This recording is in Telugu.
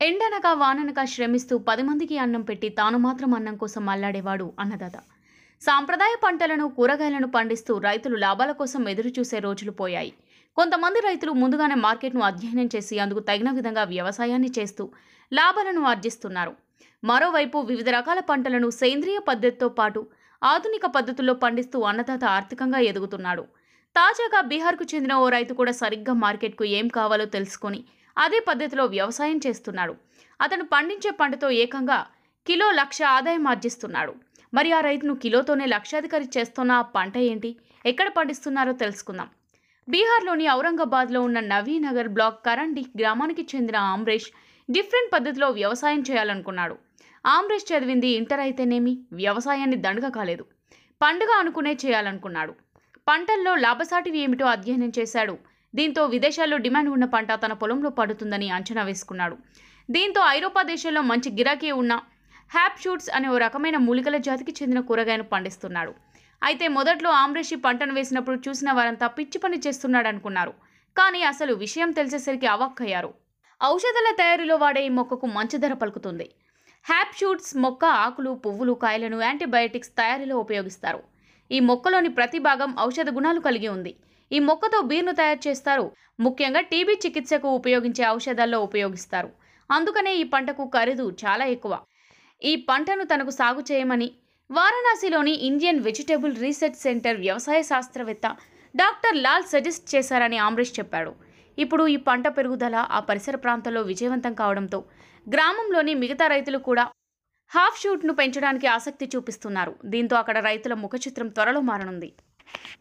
ఎండనక వాననక శ్రమిస్తూ పది మందికి అన్నం పెట్టి తాను మాత్రం అన్నం కోసం అల్లాడేవాడు అన్నదాత సాంప్రదాయ పంటలను కూరగాయలను పండిస్తూ రైతులు లాభాల కోసం ఎదురు చూసే రోజులు పోయాయి కొంతమంది రైతులు ముందుగానే మార్కెట్ను అధ్యయనం చేసి అందుకు తగిన విధంగా వ్యవసాయాన్ని చేస్తూ లాభాలను ఆర్జిస్తున్నారు మరోవైపు వివిధ రకాల పంటలను సేంద్రియ పద్ధతితో పాటు ఆధునిక పద్ధతుల్లో పండిస్తూ అన్నదాత ఆర్థికంగా ఎదుగుతున్నాడు తాజాగా బీహార్కు చెందిన ఓ రైతు కూడా సరిగ్గా మార్కెట్కు ఏం కావాలో తెలుసుకొని అదే పద్ధతిలో వ్యవసాయం చేస్తున్నాడు అతను పండించే పంటతో ఏకంగా కిలో లక్ష ఆదాయం ఆర్జిస్తున్నాడు మరి ఆ రైతును కిలోతోనే లక్షాధికారి చేస్తున్న ఆ పంట ఏంటి ఎక్కడ పండిస్తున్నారో తెలుసుకుందాం బీహార్లోని ఔరంగాబాద్లో ఉన్న నవీనగర్ బ్లాక్ కరండి గ్రామానికి చెందిన ఆమ్రేష్ డిఫరెంట్ పద్ధతిలో వ్యవసాయం చేయాలనుకున్నాడు ఆమ్రేష్ చదివింది ఇంటర్ అయితేనేమి వ్యవసాయాన్ని దండగ కాలేదు పండుగ అనుకునే చేయాలనుకున్నాడు పంటల్లో లాభసాటివి ఏమిటో అధ్యయనం చేశాడు దీంతో విదేశాల్లో డిమాండ్ ఉన్న పంట తన పొలంలో పడుతుందని అంచనా వేసుకున్నాడు దీంతో ఐరోపా దేశాల్లో మంచి గిరాకీ ఉన్న హ్యాప్ షూట్స్ అనే ఓ రకమైన మూలికల జాతికి చెందిన కూరగాయను పండిస్తున్నాడు అయితే మొదట్లో ఆమ్రేషి పంటను వేసినప్పుడు చూసిన వారంతా పిచ్చి పని చేస్తున్నాడు అనుకున్నారు కానీ అసలు విషయం తెలిసేసరికి అవాక్కయ్యారు ఔషధాల తయారీలో వాడే ఈ మొక్కకు మంచి ధర పలుకుతుంది హ్యాప్ షూట్స్ మొక్క ఆకులు పువ్వులు కాయలను యాంటీబయాటిక్స్ తయారీలో ఉపయోగిస్తారు ఈ మొక్కలోని ప్రతి భాగం ఔషధ గుణాలు కలిగి ఉంది ఈ మొక్కతో బీర్ను తయారు చేస్తారు ముఖ్యంగా టీబీ చికిత్సకు ఉపయోగించే ఔషధాల్లో ఉపయోగిస్తారు అందుకనే ఈ పంటకు ఖరీదు చాలా ఎక్కువ ఈ పంటను తనకు సాగు చేయమని వారణాసిలోని ఇండియన్ వెజిటేబుల్ రీసెర్చ్ సెంటర్ వ్యవసాయ శాస్త్రవేత్త డాక్టర్ లాల్ సజెస్ట్ చేశారని ఆమ్రేష్ చెప్పాడు ఇప్పుడు ఈ పంట పెరుగుదల ఆ పరిసర ప్రాంతాల్లో విజయవంతం కావడంతో గ్రామంలోని మిగతా రైతులు కూడా హాఫ్ షూట్ను పెంచడానికి ఆసక్తి చూపిస్తున్నారు దీంతో అక్కడ రైతుల ముఖచిత్రం త్వరలో మారనుంది